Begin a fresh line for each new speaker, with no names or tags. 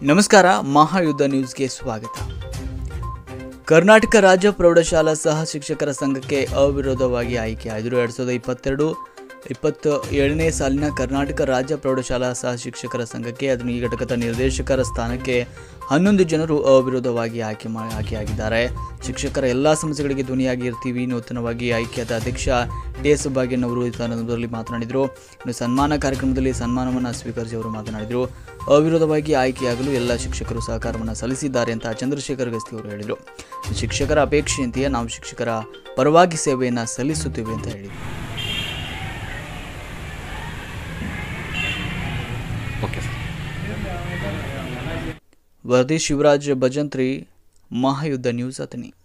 ನಮಸ್ಕಾರ ಮಹಾಯುದ್ಧ ನ್ಯೂಸ್ಗೆ ಸ್ವಾಗತ ಕರ್ನಾಟಕ ರಾಜ್ಯ ಪ್ರೌಢಶಾಲಾ ಸಹ ಶಿಕ್ಷಕರ ಸಂಘಕ್ಕೆ ಅವಿರೋಧವಾಗಿ ಆಯ್ಕೆಯಾದರು ಎರಡು ಸಾವಿರದ ಇಪ್ಪತ್ತೆರಡು ಇಪ್ಪತ್ತ ಏಳನೇ ಸಾಲಿನ ಕರ್ನಾಟಕ ರಾಜ್ಯ ಪ್ರೌಢಶಾಲಾ ಸಹ ಶಿಕ್ಷಕರ ಸಂಘಕ್ಕೆ ಅದನ್ನು ಈ ಘಟಕದ ನಿರ್ದೇಶಕರ ಸ್ಥಾನಕ್ಕೆ ಹನ್ನೊಂದು ಜನರು ಅವಿರೋಧವಾಗಿ ಆಯ್ಕೆ ಮಾ ಆಯ್ಕೆಯಾಗಿದ್ದಾರೆ ಶಿಕ್ಷಕರ ಎಲ್ಲ ಸಮಸ್ಯೆಗಳಿಗೆ ಧ್ವನಿಯಾಗಿ ಇರ್ತೀವಿ ನೂತನವಾಗಿ ಆಯ್ಕೆಯಾದ ಅಧ್ಯಕ್ಷ ಟಿ ಎಸ್ ಭಾಗ್ಯನ್ ಅವರು ಈ ಸಂದರ್ಭದಲ್ಲಿ ಮಾತನಾಡಿದರು ಇನ್ನು ಸನ್ಮಾನ ಕಾರ್ಯಕ್ರಮದಲ್ಲಿ ಸನ್ಮಾನವನ್ನು ಸ್ವೀಕರಿಸಿ ಅವರು ಮಾತನಾಡಿದರು ಅವಿರೋಧವಾಗಿ ಆಯ್ಕೆಯಾಗಲು ಎಲ್ಲ ಶಿಕ್ಷಕರು ಸಹಕಾರವನ್ನು ಸಲ್ಲಿಸಿದ್ದಾರೆ ಅಂತ ಚಂದ್ರಶೇಖರ್ ಗಸ್ತಿ ಅವರು ಹೇಳಿದರು ಶಿಕ್ಷಕರ ಅಪೇಕ್ಷೆಯಂತೆಯೇ ನಾವು ಶಿಕ್ಷಕರ ಪರವಾಗಿ ಸೇವೆಯನ್ನು ಸಲ್ಲಿಸುತ್ತೇವೆ ಅಂತ ಹೇಳಿದರು
ಓಕೆ ಸರ್
ವರದಿ ಶಿವರಾಜ್ ಭಜಂತ್ರಿ ಮಹಾಯುದ್ಧ ನ್ಯೂಸ್ ಅತನಿ